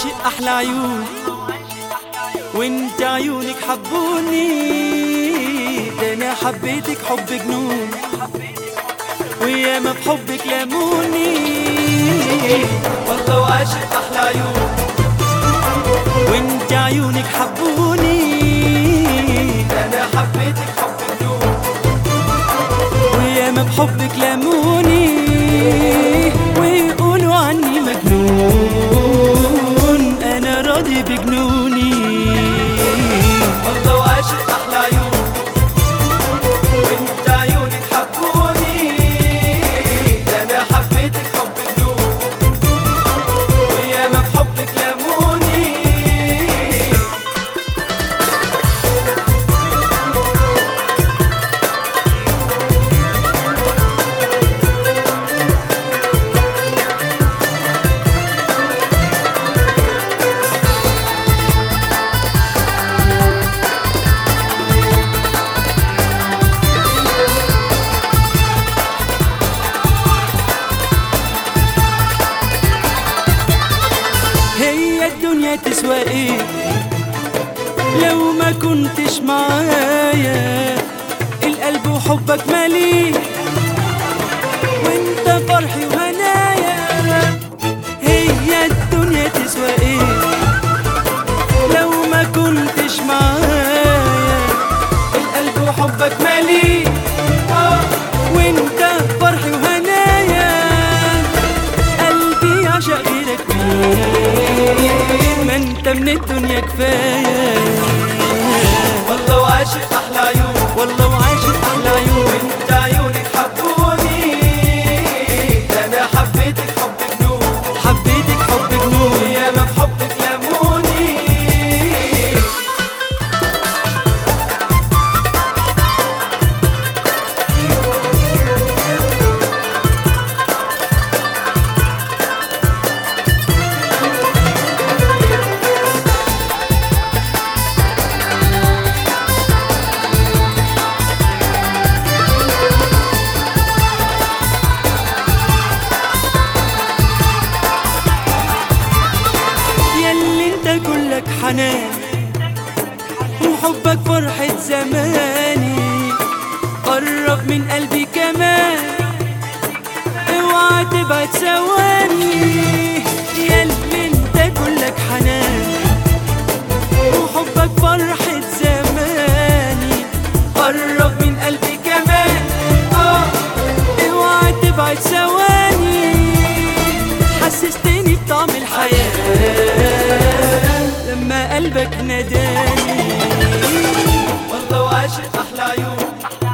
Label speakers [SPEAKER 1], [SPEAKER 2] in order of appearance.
[SPEAKER 1] عاشق احلى عيون وانت عيونك حبوني ده انا حبيتك حب جنون وياما بحبك لاموني والله وعاشق احلى عيون وانت عيونك حبوني ده انا حبيتك حب جنون وياما بحبك لاموني ويقولوا عني مجنون انا راضي بجنوني والله وعاشق احلى عيون وانت عيونك حبوني ده انا حبيتك حب جنون وياما بحبك لاموني هي الدنيا تسوى ايه لو ما كنتش معايا القلب وحبك مالي وانت فرحي وهنايا هي الدنيا تسوى ايه لو ما كنتش معايا القلب وحبك مالي آه، وانت فرحي وهنايا قلبي عشق غيرك مين ما انت من الدنيا كفايه والله وعاشق احلى عيون والله وعاشق احلى عيون وانت عيونك حبوني ده انا حبيتك حب جنون حبيتك حب جنون ياما بحبك لاموني ياللي انت كلك حنان وحبك فرحة زماني قرب من قلبي كمان اوعى تبعد ثواني ياللي انت كلك حنان وحبك فرحة زماني قرب من قلبي كمان اه اوعى تبعد ثواني حسستني بطعم الحياة لما قلبك ناداني والله وعاشق أحلى عيون